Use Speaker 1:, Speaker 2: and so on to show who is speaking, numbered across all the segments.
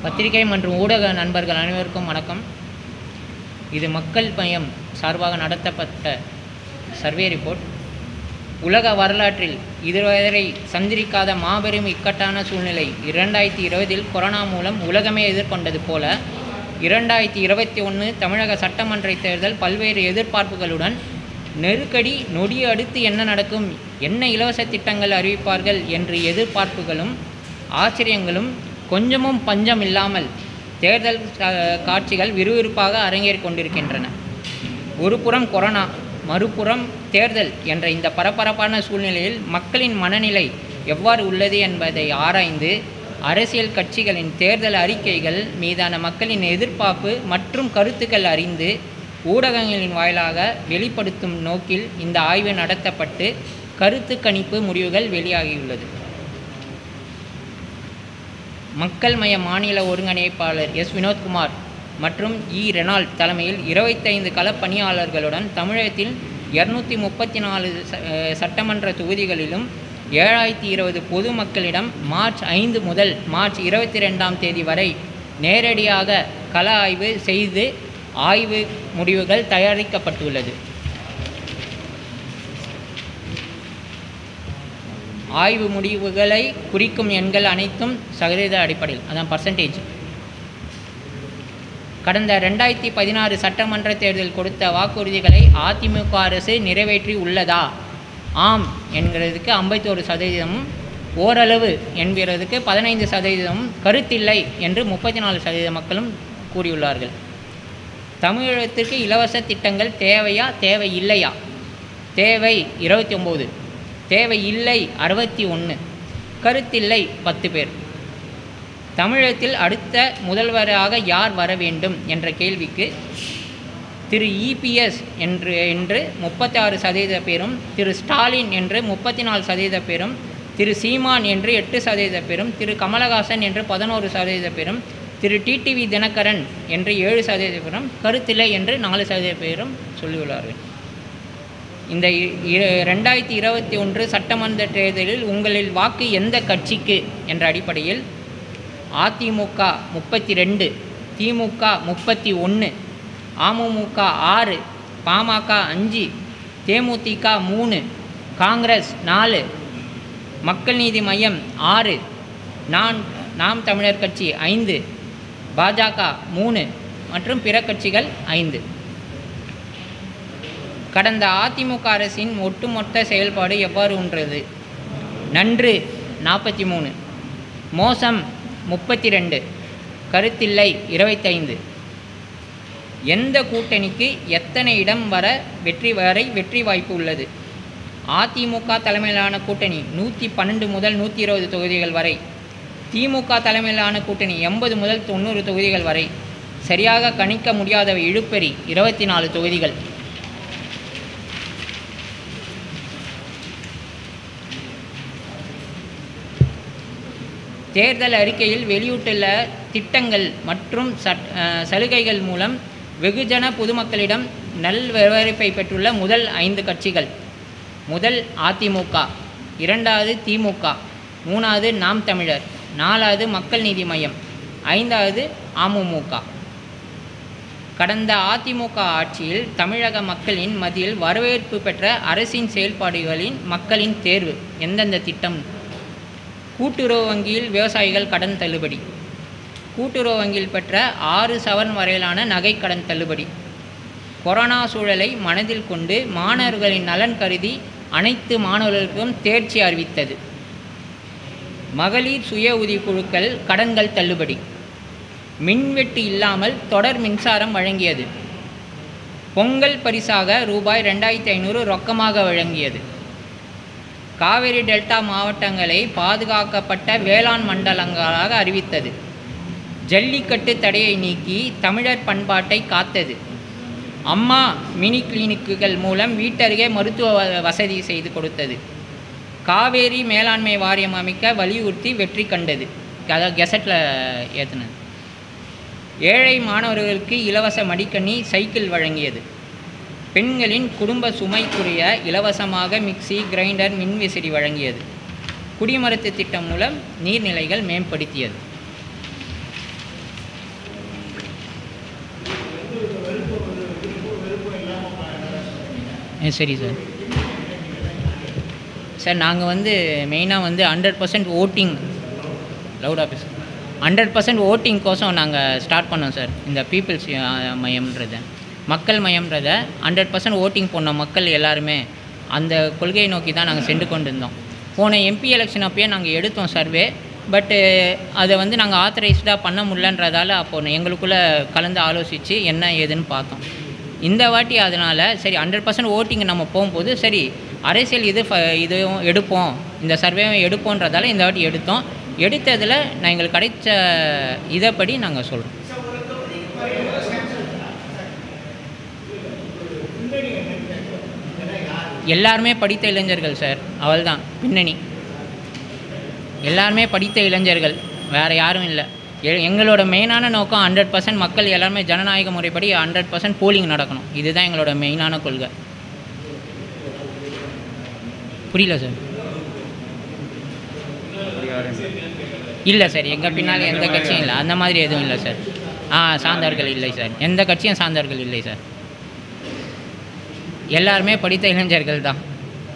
Speaker 1: பத்திரிகை மற்றும் ஊடக நண்பர்கள் அனைவருக்கும் வணக்கம் இது மக்கள் மையம் சார்பாக நடத்தப்பட்ட சர்வே ரிப்போர்ட் உலக வரலாற்றில் இதுவரை சந்திரிக்காத மாபெரும் இக்கட்டான சூழ்நிலை இரண்டாயிரத்தி இருபதில் கொரோனா மூலம் உலகமே எதிர்கொண்டது போல இரண்டாயிரத்தி இருபத்தி ஒன்று தமிழக சட்டமன்ற தேர்தல் பல்வேறு எதிர்பார்ப்புகளுடன் நெருக்கடி நொடி அடுத்து என்ன நடக்கும் என்ன இலவச திட்டங்கள் அறிவிப்பார்கள் என்று எதிர்பார்ப்புகளும் ஆச்சரியங்களும் கொஞ்சமும் பஞ்சம் இல்லாமல் தேர்தல் கா- காட்சிகள் விறுவிறுப்பாக அரங்கேறிக் கொண்டிருக்கின்றன ஒரு புறம் கொரோனா மறுபுறம் தேர்தல் என்ற இந்த பரபரப்பான சூழ்நிலையில் மக்களின் மனநிலை எவ்வாறு உள்ளது என்பதை ஆராய்ந்து அரசியல் கட்சிகளின் தேர்தல் அறிக்கைகள் மீதான மக்களின் எதிர்பார்ப்பு மற்றும் கருத்துக்கள் அறிந்து ஊடகங்களின் வாயிலாக வெளிப்படுத்தும் நோக்கில் இந்த ஆய்வு நடத்தப்பட்டு கருத்து கணிப்பு முடிவுகள் வெளியாகியுள்ளது மக்கள் மய மாநில ஒருங்கிணைப்பாளர் எஸ் வினோத்குமார் மற்றும் இ ரெனால்ட் தலைமையில் இருபத்தைந்து களப்பணியாளர்களுடன் தமிழகத்தில் இரநூத்தி முப்பத்தி நாலு ச- அஹ் சட்டமன்ற தொகுதிகளிலும் ஏழாயிரத்தி இருபது பொதுமக்களிடம் மார்ச் ஐந்து முதல் மார்ச் இருபத்தி ரெண்டாம் தேதி வரை நேரடியாக கள ஆய்வு செய்து ஆய்வு முடிவுகள் தயாரிக்கப்பட்டுள்ளது ஆய்வு முடிவுகளை குறிக்கும் எண்கள் அனைத்தும் சதவீத அடிப்படையில் அதான் பர்சன்டேஜ் கடந்த ரெண்டாயிரத்தி பதினாறு சட்டமன்ற தேர்தல் கொடுத்த வாக்குறுதிகளை அதிமுக அரசு நிறைவேற்றி உள்ளதா ஆம் என்கிறதுக்கு ஐம்பத்தோரு சதவீதமும் ஓரளவு என்கிறதுக்கு பதினைந்து சதவீதமும் கருத்தில்லை என்று முப்பத்தி நாலு சதவீத மக்களும் கூறியுள்ளார்கள் தமிழகத்திற்கு இலவச திட்டங்கள் தேவையா தேவை இல்லையா தேவை இருபத்தி ஒம்பது தேவை இல்லை அறுபத்தி ஒன்று கருத்தில்லை பத்து பேர் தமிழகத்தில் அடுத்த முதல்வராக யார் வர வேண்டும் என்ற கேள்விக்கு திரு இபிஎஸ் என்று என்று முப்பத்தி ஆறு சதவீத பேரும் திரு ஸ்டாலின் என்று முப்பத்தி நாலு சதவீத பேரும் திரு சீமான் என்று எட்டு சதவீத பேரும் திரு கமலஹாசன் என்று பதினோரு சதவீத பேரும் திரு டிடிவி தினகரன் என்று ஏழு சதவீத பேரும் கருத்தில்லை என்று நாலு சதவீத பேரும் சொல்லியுள்ளார்கள் இந்த இ- இர- ரெண்டாயிரத்தி இருபத்தி ஒன்று சட்டமன்ற தேர்தலில் உங்களில் வாக்கு எந்த கட்சிக்கு என்ற அடிப்படையில் அதிமுக முப்பத்தி ரெண்டு திமுக முப்பத்தி ஒன்று அமமுக ஆறு பாமக அஞ்சு தேமுதிக மூணு காங்கிரஸ் நாலு மக்கள் நீதி மையம் ஆறு நான் நாம் தமிழர் கட்சி ஐந்து பாஜக மூணு மற்றும் பிற கட்சிகள் ஐந்து கடந்த அதிமுக அரசின் ஒட்டுமொத்த செயல்பாடு எவ்வாறு உன்றது நன்று நாற்பத்தி மூணு மோசம் முப்பத்தி ரெண்டு கருத்தில்லை இருபத்தைந்து எந்த கூட்டணிக்கு எத்தனை இடம் வர வெற்றி வரை வெற்றி வாய்ப்பு உள்ளது அதிமுக தலைமையிலான கூட்டணி நூற்றி பன்னெண்டு முதல் நூற்றி இருபது தொகுதிகள் வரை திமுக தலைமையிலான கூட்டணி எண்பது முதல் தொண்ணூறு தொகுதிகள் வரை சரியாக கணிக்க முடியாதவை இழுப்பறி இருபத்தி நாலு தொகுதிகள் தேர்தல் அறிக்கையில் வெளியிட்டுள்ள திட்டங்கள் மற்றும் சட் அஹ், சலுகைகள் மூலம் வெகுஜன பொதுமக்களிடம் நல்வரவேற்பை பெற்றுள்ள முதல் ஐந்து கட்சிகள் முதல் அதிமுக இரண்டாவது திமுக மூணாவது நாம் தமிழர் நாலாவது மக்கள் நீதி மையம் ஐந்தாவது அமமுக கடந்த அதிமுக ஆட்சியில் தமிழக மக்களின் மத்தியில் வரவேற்பு பெற்ற அரசின் செயல்பாடுகளின் மக்களின் தேர்வு எந்தெந்த திட்டம் கூட்டுறவு வங்கியில் விவசாயிகள் கடன் தள்ளுபடி கூட்டுறவு வங்கியில் பெற்ற ஆறு சவரன் வரையிலான நகை கடன் தள்ளுபடி கொரோனா சூழலை மனதில் கொண்டு மாணவர்களின் நலன் கருதி அனைத்து மாணவர்களுக்கும் தேர்ச்சி அறிவித்தது மகளிர் சுய உதவிக்குழுக்கள் கடன்கள் தள்ளுபடி மின்வெட்டு இல்லாமல் தொடர் மின்சாரம் வழங்கியது பொங்கல் பரிசாக ரூபாய் ரெண்டாயிரத்தி ஐநூறு ரொக்கமாக வழங்கியது காவிரி டெல்டா மாவட்டங்களை பாதுகாக்கப்பட்ட வேளாண் மண்டலங்களாக அறிவித்தது ஜல்லிக்கட்டு தடையை நீக்கி தமிழர் பண்பாட்டை காத்தது அம்மா மினி கிளினிக்குகள் மூலம் வீட்டருகே மருத்துவ வ- வசதி செய்து கொடுத்தது காவேரி மேலாண்மை வாரியம் அமைக்க வலியுறுத்தி வெற்றி கண்டது அதாவது கெசட்டில் ஏற்றுனது ஏழை மாணவர்களுக்கு இலவச மடிக்கணி சைக்கிள் வழங்கியது பெண்களின் குடும்ப சுமைக்குரிய இலவசமாக மிக்ஸி கிரைண்டர் மின்விசிறி வழங்கியது குடிமரத்து திட்டம் மூலம் நீர்நிலைகள் மேம்படுத்தியது ஆ, சரி சார் சார் நாங்கள் வந்து மெயினாக வந்து hundred percent voting loud office hundred percent voting கோசம் நாங்கள் ஸ்டார்ட் பண்ணோம் சார் இந்த பீப்புள்ஸ் மையம்ன்றதை மக்கள் மையம்ன்றதை ஹண்ட்ரட் பர்சன்ட் ஓட்டிங் போன மக்கள் எல்லாருமே அந்த கொள்கையை நோக்கி தான் நாங்கள் சென்று கொண்டு இருந்தோம் போன எம்பி எலெக்ஷன் அப்பயே நாங்கள் எடுத்தோம் சர்வே பட்டு அதை வந்து நாங்கள் ஆத்தரைஸ்டாக பண்ண முடியலன்றதால அப்போ எங்களுக்குள்ளே கலந்து ஆலோசித்து என்ன ஏதுன்னு பார்த்தோம் இந்த வாட்டி அதனால் சரி ஹண்ட்ரட் பர்சன்ட் ஓட்டிங் நம்ம போகும்போது சரி அரசியல் இது ஃப இதுவும் எடுப்போம் இந்த சர்வேவும் எடுப்போன்றதால இந்த வாட்டி எடுத்தோம் எடுத்ததில் நான் எங்களுக்கு கிடைச்ச இதைப்படி நாங்கள் சொல்கிறோம் எல்லாருமே படித்த இளைஞர்கள் சார் அவள்தான் பின்னணி எல்லாருமே படித்த இளைஞர்கள் வேறு யாரும் இல்லை எ- எங்களோட மெயினான நோக்கம் ஹண்ட்ரட் பர்சன்ட் மக்கள் எல்லாருமே ஜனநாயக முறைப்படி ஹண்ட்ரட் பர்சன்ட் போலிங் நடக்கணும் இதுதான் எங்களோட மெயினான கொள்கை புரியல சார் இல்லை சார் எங்கள் பின்னால் எந்த கட்சியும் இல்லை அந்த மாதிரி எதுவும் இல்லை சார் ஆ சார்ந்தவர்கள் இல்லை சார் எந்த கட்சியும் சார்ந்தவர்கள் இல்லை சார் எல்லாருமே படித்த இளைஞர்கள் தான்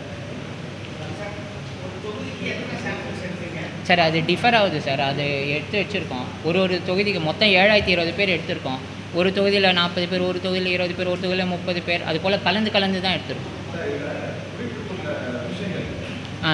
Speaker 1: சார் அது டிஃபர் ஆகுது சார் அது எடுத்து வச்சுருக்கோம் ஒரு ஒரு தொகுதிக்கு மொத்தம் ஏழாயிரத்தி இருபது பேர் எடுத்திருக்கோம் ஒரு தொகுதியில் நாற்பது பேர் ஒரு தொகுதியில் இருபது பேர் ஒரு தொகுதியில் முப்பது பேர் அது போல் கலந்து கலந்து தான் எடுத்திருக்கோம் ஆ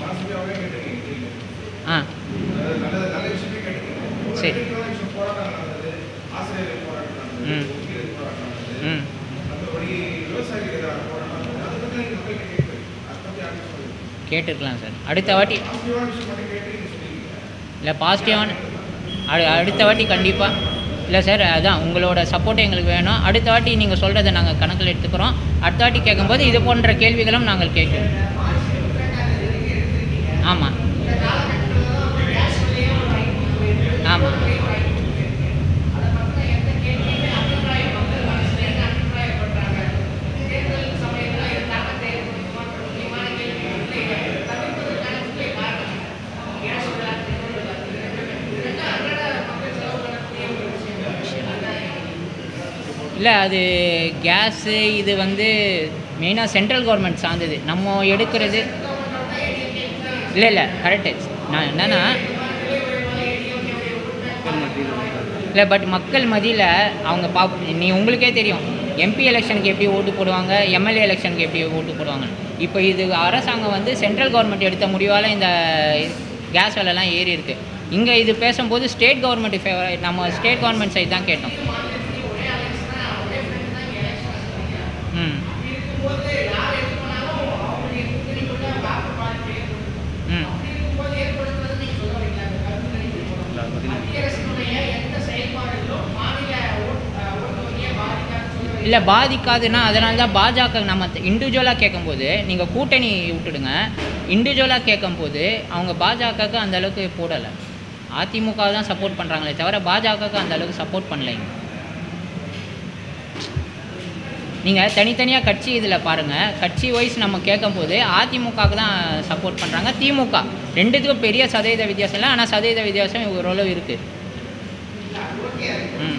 Speaker 1: ஆ சரி ம் ம் கேட்டிருக்கலாம் சார் அடுத்த வாட்டி இல்லை பாசிட்டிவான அடு அடுத்த வாட்டி கண்டிப்பாக இல்லை சார் அதான் உங்களோட சப்போர்ட் எங்களுக்கு வேணும் அடுத்த வாட்டி நீங்கள் சொல்கிறத நாங்கள் கணக்கில் எடுத்துக்கிறோம் அடுத்த வாட்டி கேட்கும்போது இது போன்ற கேள்விகளும் நாங்கள் கேட்குறோம் ஆமாம் ஆமாம் இல்லை அது கேஸு இது வந்து மெயினாக சென்ட்ரல் கவர்மெண்ட் சார்ந்தது நம்ம எடுக்கிறது இல்லை இல்லை கரெக்டு நான் என்னென்னா இல்லை பட் மக்கள் மத்தியில் அவங்க பா நீ உங்களுக்கே தெரியும் எம்பி எலெக்ஷனுக்கு எப்படி ஓட்டு போடுவாங்க எம்எல்ஏ எலெக்ஷனுக்கு எப்படி ஓட்டு போடுவாங்க இப்போ இது அரசாங்கம் வந்து சென்ட்ரல் கவர்மெண்ட் எடுத்த முடிவால் இந்த கேஸ் விலைலாம் ஏறி இருக்கு இங்கே இது பேசும்போது ஸ்டேட் கவர்மெண்ட் ஃபேவர் நம்ம ஸ்டேட் கவர்மெண்ட் சைடு தான் கேட்டோம் ம் ம் இல்லை பாதிக்காதுன்னா அதனால தான் பாஜக நம்ம இண்டிவிஜுவலாக கேட்கும்போது நீங்கள் கூட்டணி விட்டுடுங்க இண்டிவிஜுவலாக கேட்கும்போது அவங்க பாஜகவுக்கு அந்த அளவுக்கு போடலை அதிமுக தான் சப்போர்ட் பண்ணுறாங்களே தவிர பாஜகவுக்கு அந்த அளவுக்கு சப்போர்ட் பண்ணலைங்க நீங்கள் தனித்தனியாக கட்சி இதில் பாருங்கள் கட்சி வைஸ் நம்ம கேட்கும்போது அதிமுகவுக்கு தான் சப்போர்ட் பண்ணுறாங்க திமுக ரெண்டுத்துக்கும் பெரிய சதவீத வித்தியாசம் இல்லை ஆனால் சதவீத வித்தியாசம் ஓரளவு இருக்குது ம்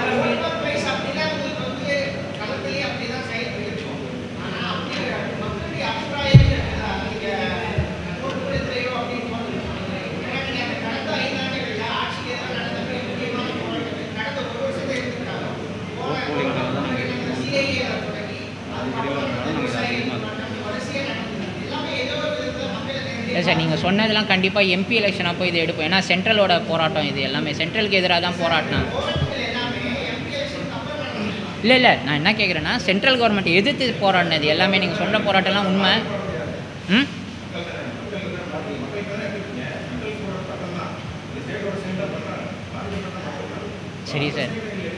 Speaker 1: இல்லை சார் நீங்கள் சொன்னதெல்லாம் கண்டிப்பாக எம்பி எலெக்ஷன் அப்போ இது எடுப்போம் ஏன்னா சென்ட்ரலோட போராட்டம் இது எல்லாமே சென்ட்ரலுக்கு எதிராக தான் போராட்டம் இல்லை இல்லை நான் என்ன கேட்குறேன்னா சென்ட்ரல் கவர்மெண்ட் எதிர்த்து போராடினது எல்லாமே நீங்கள் சொன்ன போராட்டம்லாம் உண்மை ம் சரி சார்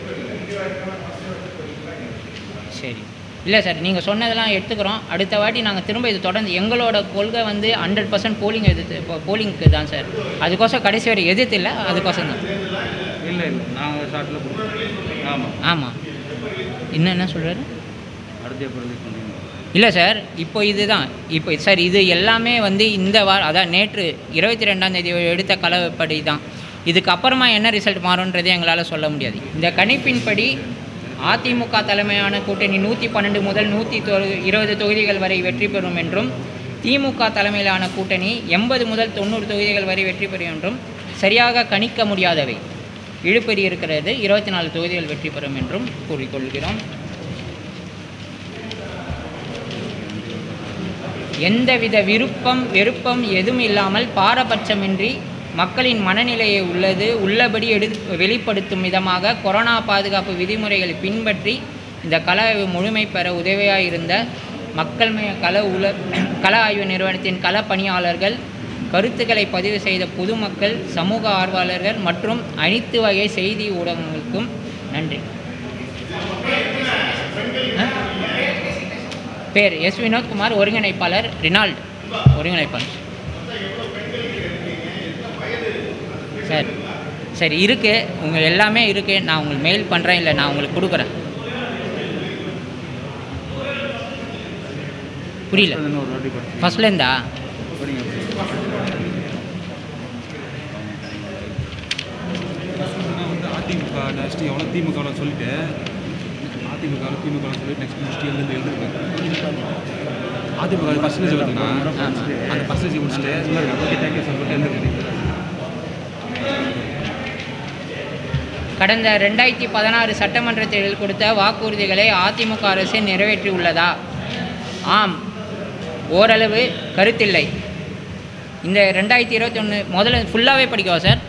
Speaker 1: சரி இல்லை சார் நீங்கள் சொன்னதெல்லாம் எடுத்துக்கிறோம் அடுத்த வாட்டி நாங்கள் திரும்ப இது தொடர்ந்து எங்களோட கொள்கை வந்து ஹண்ட்ரட் பர்சன்ட் போலிங் எதிர்த்து இப்போ போலிங்க்கு தான் சார் அதுக்கோசம் கடைசி வரை எதிர்த்து இல்லை அதுக்கோசம் தான்
Speaker 2: இல்லை இல்லை நாங்கள் ஷார்ட்டில் கொடுப்போம் ஆமாம்
Speaker 1: ஆமாம் இன்னும் என்ன சொல்கிறாரு
Speaker 2: அடுத்த ஏப்ரல் கொண்டு
Speaker 1: இல்லை சார் இப்போ இதுதான் இப்போ சார் இது எல்லாமே வந்து இந்த வாரம் அதான் நேற்று இருபத்தி ரெண்டாம் தேதி எடுத்த கலவைப்படி தான் இதுக்கு அப்புறமா என்ன ரிசல்ட் மாறும்ன்றதே எங்களால் சொல்ல முடியாது இந்த கணிப்பின்படி அதிமுக தலைமையான கூட்டணி நூற்றி பன்னெண்டு முதல் நூற்றி இருபது தொகுதிகள் வரை வெற்றி பெறும் என்றும் திமுக தலைமையிலான கூட்டணி எண்பது முதல் தொண்ணூறு தொகுதிகள் வரை வெற்றி பெறும் என்றும் சரியாக கணிக்க முடியாதவை இழுபறி இருக்கிறது இருபத்தி நாலு தொகுதிகள் வெற்றி பெறும் என்றும் கூறிக்கொள்கிறோம் எந்தவித விருப்பம் வெறுப்பம் எதுவும் இல்லாமல் பாரபட்சமின்றி மக்களின் மனநிலையை உள்ளது உள்ளபடி எடு வெளிப்படுத்தும் விதமாக கொரோனா பாதுகாப்பு விதிமுறைகளை பின்பற்றி இந்த கள ஆய்வு முழுமை பெற உதவியாக இருந்த மக்கள்மய கள உல கள ஆய்வு நிறுவனத்தின் கள பணியாளர்கள் கருத்துக்களை பதிவு செய்த பொதுமக்கள் சமூக ஆர்வலர்கள் மற்றும் அனைத்து வகை செய்தி ஊடகங்களுக்கும் நன்றி ஆ? பேர் எஸ் வினோத்குமார் ஒருங்கிணைப்பாளர் ரினால்ட் ஒருங்கிணைப்பாளர் சார் சரி இருக்கு உங்கள் எல்லாமே இருக்கு நான் உங்களுக்கு மெயில் பண்ணுறேன் இல்லை நான் உங்களுக்கு கொடுக்குறேன் புரியல
Speaker 2: இன்னொரு வாட்டி படிச்சு
Speaker 1: ஃபஸ்ட்லேருந்தா
Speaker 2: படிங்க
Speaker 3: நான் வந்து அதிமுக நெக்ஸ்ட் எவ்வளோ திமுகவில் சொல்லிட்டு அதிமுக திமுக சொல்லிட்டு நெக்ஸ்ட் முடிச்சுட்டு எழுந்து எழுதுருக்கேன் அதிமுக பர்சன்டேஜ் வருதுன்னா அந்த பர்சன்டேஜ் முடிச்சுட்டு ஓகே தேங்க்யூ சார் சொல்லிட்டு எழுந்துருக்கேன்
Speaker 1: கடந்த ரெண்டாயிரத்தி பதினாறு சட்டமன்ற தேர்தலில் கொடுத்த வாக்குறுதிகளை அதிமுக அரசு நிறைவேற்றியுள்ளதா ஆம் ஓரளவு கருத்தில்லை இந்த ரெண்டாயிரத்தி இருபத்தொன்று முதல்ல ஃபுல்லாகவே படிக்கவா சார்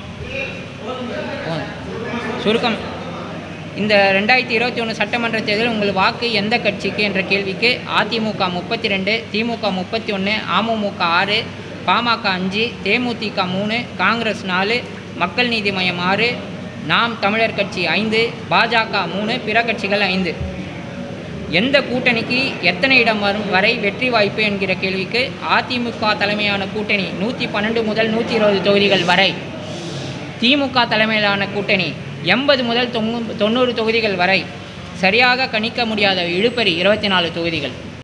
Speaker 1: ஓ, சுருக்கம் இந்த ரெண்டாயிரத்தி இருபத்தி ஒன்று சட்டமன்ற தேர்தலில் உங்கள் வாக்கு எந்த கட்சிக்கு என்ற கேள்விக்கு அதிமுக முப்பத்தி ரெண்டு திமுக முப்பத்தி ஒன்று அமமுக ஆறு பாமக அஞ்சு தேமுதிக மூணு காங்கிரஸ் நாலு மக்கள் நீதி மய்யம் ஆறு நாம் தமிழர் கட்சி ஐந்து பாஜக மூணு பிற கட்சிகள் ஐந்து எந்த கூட்டணிக்கு எத்தனை இடம் வரும் வரை வெற்றி வாய்ப்பு என்கிற கேள்விக்கு அதிமுக தலைமையான கூட்டணி நூற்றி பன்னெண்டு முதல் நூற்றி இருபது தொகுதிகள் வரை திமுக தலைமையிலான கூட்டணி எண்பது முதல் தொண்ணூ தொண்ணூறு தொகுதிகள் வரை சரியாக கணிக்க முடியாத இழுபறி இருபத்தி நாலு தொகுதிகள்